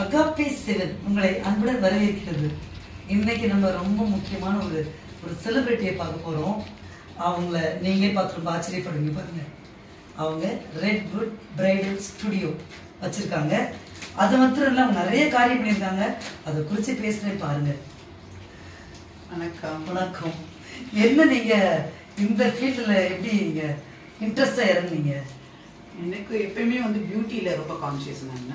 Agape seven உங்களை அன்புடன் வரவேற்கிறது இன்னைக்கு நம்ம ரொம்ப முக்கியமான ஒரு ஒரு செலிபிரிட்டியை பார்க்க போறோம் அவங்கள நீங்களே பார்த்து ரொம்ப ஆச்சரியப்படுவீங்க பாருங்க அவங்க ரெட் குட் பிரைடல் ஸ்டுடியோ வச்சிருக்காங்க அது மாத்திரம் இல்ல அவங்க நிறைய காரியம் பண்ணியிருக்காங்க அதை குறித்து பேசுறேன் பாருங்க வணக்கம் வணக்கம் என்ன நீங்க இந்த ஃபீல்டில் எப்படி நீங்க இன்ட்ரெஸ்டா இறங்குனீங்க எனக்கு எப்பயுமே வந்து பியூட்டியில் ரொம்ப கான்ஷியஸ் நான்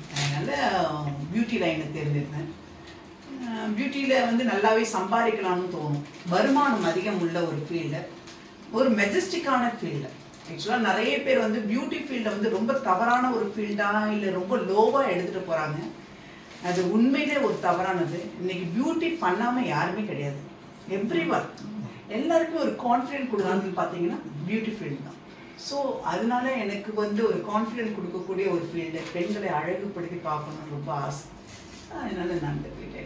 அதனால் பியூட்டி லைனை தேர்ந்தெடுத்தேன் பியூட்டியில் வந்து நல்லாவே சம்பாதிக்கலாம்னு தோணும் வருமானம் அதிகம் உள்ள ஒரு ஃபீல்டு ஒரு மெஜஸ்டிக்கான ஃபீல்டு ஆக்சுவலாக நிறைய பேர் வந்து பியூட்டி ஃபீல்டை வந்து ரொம்ப தவறான ஒரு ஃபீல்டா இல்லை ரொம்ப லோவாக எடுத்துகிட்டு போகிறாங்க அது உண்மையிலே ஒரு தவறானது இன்னைக்கு பியூட்டி பண்ணாமல் யாருமே கிடையாது எவ்ரி ஒன் எல்லாருக்கும் ஒரு கான்ஃபிடென்ட் கொடுக்குறதுன்னு பார்த்தீங்கன்னா பியூட்டி ஃபீல்டு தான் ஸோ அதனால எனக்கு வந்து ஒரு கான்ஃபிடென்ட் கொடுக்கக்கூடிய ஒரு ஃபீல்டு பெண்களை அழகுபடுத்தி பார்க்கணும்னு ரொம்ப ஆசை அதனால நான் இந்த ஃபீல்டை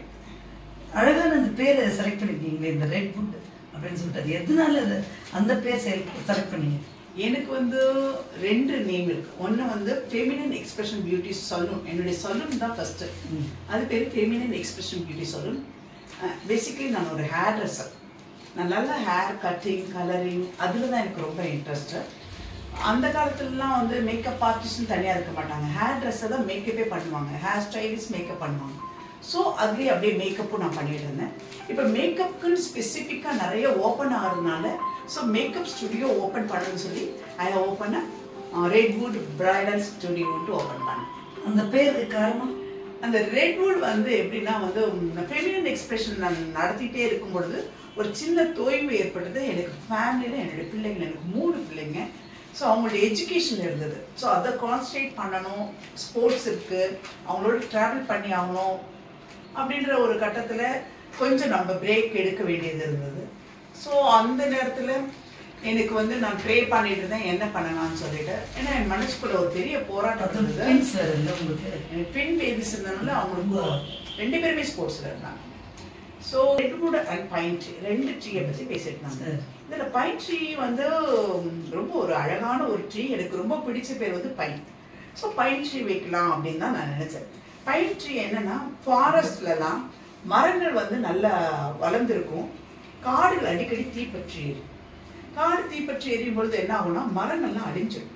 அழகான அந்த பேரை செலக்ட் பண்ணிருக்கீங்களே இந்த ரெட் குட் அப்படின்னு சொல்லிட்டு அது எதனால அது அந்த பேர் செலக்ட் பண்ணீங்க எனக்கு வந்து ரெண்டு நேம் இருக்கு ஒன்று வந்து ஃபெமினன் எக்ஸ்பிரஷன் பியூட்டி சலூன் என்னுடைய சலூன் தான் ஃபர்ஸ்ட் ம். அது பேர் feminine expression beauty salon basically நான் ஒரு ஹேர் ட்ரெஸ்ஸர் நான் நல்ல ஹேர் கட்டிங் கலரிங் அதில் தான் எனக்கு ரொம்ப இன்ட்ரெஸ்ட்டு அந்த காலத்துலலாம் வந்து மேக்கப் ஆர்டிஸ்ட்னு தனியாக இருக்க மாட்டாங்க ஹேர் ட்ரெஸ்ஸை தான் மேக்கப்பே பண்ணுவாங்க ஹேர் ஸ்டைலிஸ்ட் மேக்கப் பண்ணுவாங்க ஸோ அதுலேயே அப்படியே மேக்கப்பும் நான் பண்ணிட்டு இருந்தேன் இப்போ மேக்கப்புக்குன்னு ஸ்பெசிஃபிக்காக நிறைய ஓப்பன் ஆகிறதுனால ஸோ மேக்கப் ஸ்டுடியோ ஓப்பன் பண்ணணும்னு சொல்லி ஐ ஓப்பன் ரெட்வுட் பிரைடல் ஸ்டுடியோன்ட்டு ஓப்பன் பண்ணேன் அந்த பேருக்கு காரணம் அந்த ரெட்வுட் வந்து எப்படின்னா வந்து ஃபெமினன் எக்ஸ்பிரஷன் நான் நடத்திட்டே இருக்கும் பொழுது ஒரு சின்ன தொய்வு ஏற்பட்டது எனக்கு ஃபேமிலியில் என்னுடைய பிள்ளைங்க எனக்கு மூணு பிள்ளைங்க ஸோ அவங்களுடைய எஜுகேஷன் இருந்தது ஸோ அதை கான்சன்ட்ரேட் பண்ணணும் ஸ்போர்ட்ஸ் இருக்குது அவங்களோட ட்ராவல் பண்ணி ஆகணும் அப்படின்ற ஒரு கட்டத்தில் கொஞ்சம் நம்ம பிரேக் எடுக்க வேண்டியது இருந்தது ஸோ அந்த நேரத்தில் எனக்கு வந்து நான் ப்ரே பண்ணிட்டு இருந்தேன் என்ன பண்ணலாம்னு சொல்லிட்டு ஏன்னா என் மனசுக்குள்ள ஒரு பெரிய போராட்டம் அது இருந்தது ட்வின்ஸ் வேற இல்லை உங்களுக்கு எனக்கு பெண் பேபிஸ் இருந்தனால அவங்களுக்கு ரெண்டு பேருமே ஸ்போர்ட்ஸ்ல இருந்தாங்க so redwood and pine tree ரெண்டு ட்ரீயை பற்றி பேசிட்டு இருந்தாங்க சரி. இதில் பைன் ட்ரீ வந்து ம், ரொம்ப ஒரு அழகான ஒரு ட்ரீ எனக்கு ரொம்ப பிடிச்ச பேர் வந்து பைன் ஸோ பைன் ட்ரீ வைக்கலாம் அப்படின்னு தான் நான் நினைச்சேன் பைன் ட்ரீ என்னன்னா ஃபாரஸ்ட்லலாம் மரங்கள் வந்து நல்லா வளர்ந்துருக்கும் காடுகள் அடிக்கடி தீப்பற்றி எரியும் காடு தீப்பற்றி எரியும் பொழுது என்ன ஆகும்னா மரங்கள்லாம் அழிஞ்சிடும்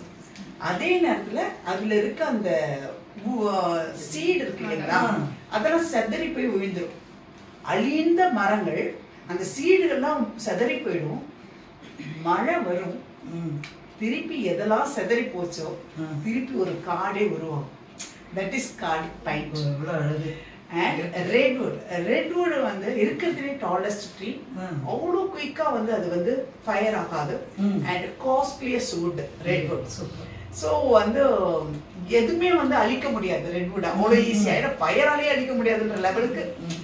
அதே நேரத்துல அதுல இருக்க அந்த சீடு இருக்கு இல்லைங்களா ஆ. அதெல்லாம் செதறி போய் விழுந்துரும் அழிந்த மரங்கள் அந்த சீடுகள்லாம் செதறி போயிடும் மழை வரும் ம். திருப்பி எதெல்லாம் செதறி போச்சோ ஆ. திருப்பி ஒரு காடே உருவாகும் தட் இஸ் காடு பைன் இப்போ எவ்வளோ அழகு அண்ட் ரெட்வுட் ரெட்வுட் வந்து இருக்கிறதுலே டாலஸ்ட் ட்ரீ ஆ. அவ்வளோ குயிக்காக வந்து அது வந்து ஃபயர் ஆகாது ம். And costliest wood redwood super so வந்து எதுவுமே வந்து அழிக்க முடியாது ரெட்வுட் அவ்வளோ ஈஸியாக ஏன்னா ஃபயராலே அழிக்க முடியாதுன்ற லெவலுக்கு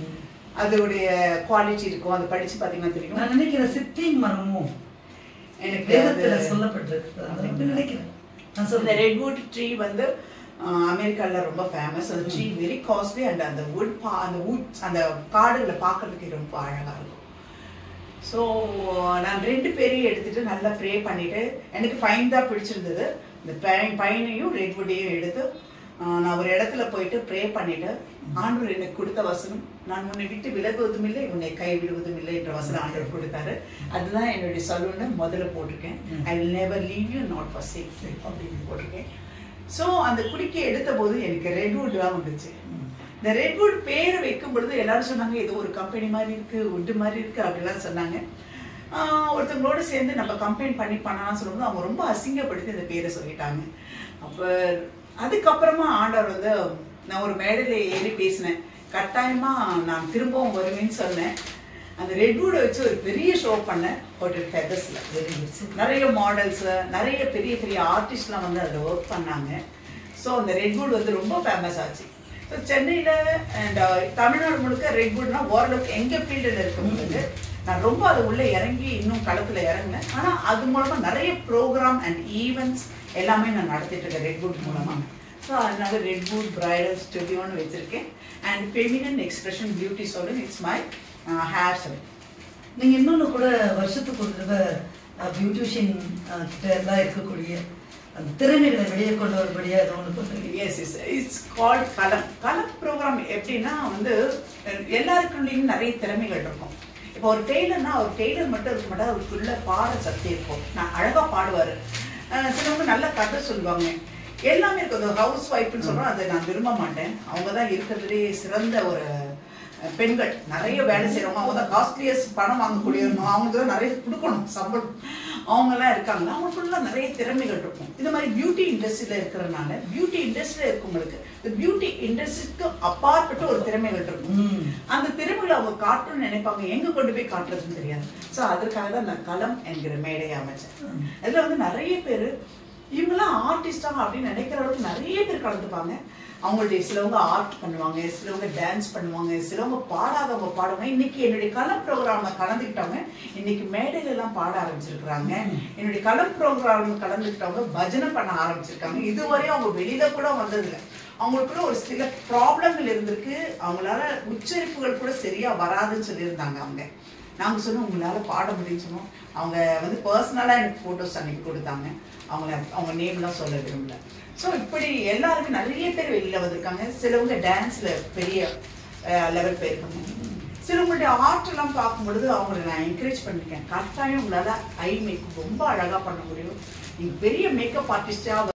அதோடைய குவாலிட்டி இருக்கும் அதை படிச்சு பார்த்தீங்கன்னா தெரியும் நான் நினைக்கிறேன் சித்தின் மரமும் எனக்கு வேதத்துல அது- சொல்லப்பட்டிருக்கு அது அப்படி நினைக்கிறேன் நான் இந்த சொல்றேன் ரெட்வுட் ட்ரீ வந்து அமெரிக்காவில் ரொம்ப ஃபேமஸ் அந்த ட்ரீ வெரி காஸ்ட்லி அண்ட் அந்த வுட் பா அந்த வுட் அந்த காடுகளை பார்க்கறதுக்கு ரொம்ப அழகாக இருக்கும் ஸோ நான் ரெண்டு பேரையும் எடுத்துட்டு நல்லா ப்ரே பண்ணிட்டு எனக்கு பைன் தான் பிடிச்சிருந்தது இந்த பைன் பைனையும் ரெட்வுட்டையும் எடுத்து ஆஹ், நான் ஒரு இடத்துல போயிட்டு ப்ரே பண்ணிட்டு ஆண்டவர் எனக்கு கொடுத்த வசனம் நான் உன்னை விட்டு விலகுவதும் இல்லை உன்னை கைவிடுவதும் இல்லை என்ற வசனம் ஆண்டவர் கொடுத்தாரு அதுதான் என்னுடைய சலூனை முதல்ல போட்டிருக்கேன் I will never leave you not for sake அப்படின்னு போட்டிருக்கேன் ஸோ அந்த குடிக்க எடுத்த போது எனக்கு ரெட்வுட் தான் வந்துச்சு இந்த ரெட்வுட் பேரை வைக்கும் பொழுது எல்லாரும் சொன்னாங்க ஏதோ ஒரு கம்பெனி மாதிரி இருக்கு உட்டு மாதிரி இருக்கு அப்படிலாம் சொன்னாங்க ஆஹ் ஒருத்தவங்களோட சேர்ந்து நம்ம கம்பெயின் பண்ணி பண்ணலாம்னு சொல்லும்போது அவங்க ரொம்ப அசிங்கப்படுத்தி இந்த பேரை சொல்லிட்டாங்க அப்போ அதுக்கப்புறமா ஆண்டவர் வந்து நான் ஒரு மேடையில் ஏறி பேசினேன் கட்டாயமா நான் திரும்பவும் வருவேன்னு சொன்னேன் அந்த ரெட்வுட்டை வச்சு ஒரு பெரிய ஷோ பண்ணேன் ஹோட்டல் ஃபெதர்ஸில் வெரி குட் நிறைய மாடல்ஸ் நிறைய பெரிய பெரிய ஆர்டிஸ்ட்லாம் வந்து அதில் ஒர்க் பண்ணாங்க ஸோ அந்த ரெட்வுட் வந்து ரொம்ப ஃபேமஸ் ஆச்சு ஸோ சென்னையில் அண்ட் தமிழ்நாடு முழுக்க ரெட்வுட்னா ஓரளவுக்கு எங்கள் ஃபீல்டில் இருக்கும்போது நான் ரொம்ப அது உள்ளே இறங்கி இன்னும் களத்தில் இறங்கினேன் ஆனால் அது மூலமாக நிறைய ப்ரோக்ராம் அண்ட் ஈவெண்ட்ஸ் எல்லாமே நான் நடத்திட்டு இருக்கேன் ரெட்வுட் மூலமாக ஸோ அதனால ரெட்வுட் பிரைடல் ஸ்டுடியோன்னு வச்சுருக்கேன் and feminine expression beauty salon it's my hair salon நீங்க இன்னொன்னு கூட வருஷத்துக்கு ஒரு தடவை பியூட்டிஷியன் கிட்ட எல்லாம் இருக்கக்கூடிய அந்த திறமைகளை வெளியே கொண்டு வரும்படியா ஏதோ ஒன்று பண்ணுறீங்க yes is it's called Kalam Kalam program எப்படின்னா வந்து அஹ், எல்லாருக்குள்ளேயும் நிறைய திறமைகள் இருக்கும் இப்போ ஒரு டெய்லர்னா ஒரு டெய்லர் மட்டும் இருக்க மாட்டார் அவருக்குள்ள பாட சக்தி இருக்கும் நான் அழகா பாடுவார் சிலவங்க நல்லா கதை சொல்லுவாங்க எல்லாமே இருக்கும் ஹவுஸ் ஒய்ஃப்னு சொல்றோம் அதை நான் விரும்ப மாட்டேன் அவங்க தான் இருக்கிறதுலே சிறந்த ஒரு அஹ், பெண்கள் நிறைய வேலை செய்றவங்க அவங்க தான் காஸ்ட்லியஸ்ட் பணம் வாங்கக்கூடியவங்க அவங்களுக்கு தான் நிறைய கொடுக்கணும் சம்பளம் அவங்கெல்லாம் இருக்காங்க அவங்களுக்குள்ள நிறைய திறமைகள் இருக்கும் இந்த மாதிரி பியூட்டி இண்டஸ்ட்ரியில இருக்கிறதுனால பியூட்டி இண்டஸ்ட்ரியில இருக்கவங்களுக்கு இந்த பியூட்டி இண்டஸ்ட்ரிக்கு அப்பாற்பட்ட ஒரு திறமைகள் இருக்கும் ம் அந்த திறமைகளை அவங்க காட்டணும்னு நினைப்பாங்க எங்க கொண்டு போய் காட்டுறதுன்னு தெரியாது ஸோ அதற்காக தான் நான் களம் என்கிற மேடையை அமைச்சேன் அதுல வந்து நிறைய பேர் இவங்கெல்லாம் ஆர்டிஸ்டா அப்படின்னு நினைக்கிற அளவுக்கு நிறைய பேர் கலந்துப்பாங்க அவங்களுடைய சிலவங்க ஆர்ட் பண்ணுவாங்க சிலவங்க டான்ஸ் பண்ணுவாங்க சிலவங்க பாடாதவங்க பாடுவாங்க இன்னைக்கு என்னுடைய களம் ப்ரோக்ராம்ல கலந்துக்கிட்டவங்க இன்னைக்கு மேடையில எல்லாம் பாட ஆரம்பிச்சிருக்கிறாங்க என்னுடைய களம் ப்ரோக்ராம் கலந்துக்கிட்டவங்க பஜனை பண்ண ஆரம்பிச்சிருக்காங்க இதுவரையும் அவங்க வெளியில கூட வந்ததில்லை அவங்களுக்குள்ள ஒரு சில ப்ராப்ளங்கள் இருந்திருக்கு அவங்களால உச்சரிப்புகள் கூட சரியா வராதுன்னு சொல்லியிருந்தாங்க அவங்க நாங்க சொன்னோம் உங்களால பாட முடியும்னு சொன்னோம் அவங்க வந்து பர்சனலா எனக்கு போட்டோஸ் அன்னைக்கு கொடுத்தாங்க அவங்கள அவங்க நேம்லாம் சொல்ல விரும்பல ஸோ இப்படி எல்லாருமே நிறைய பேர் வெளியில வந்திருக்காங்க சிலவங்க டான்ஸ்ல பெரிய லெவல் போயிருக்காங்க சிலவங்களுடைய ஆர்ட் எல்லாம் பார்க்கும் பொழுது அவங்களை நான் என்கரேஜ் பண்ணிருக்கேன் கட்டாயம் உங்களால ஐ மேக்கப் ரொம்ப அழகா பண்ண முடியும் நீங்க பெரிய மேக்கப் ஆர்டிஸ்டா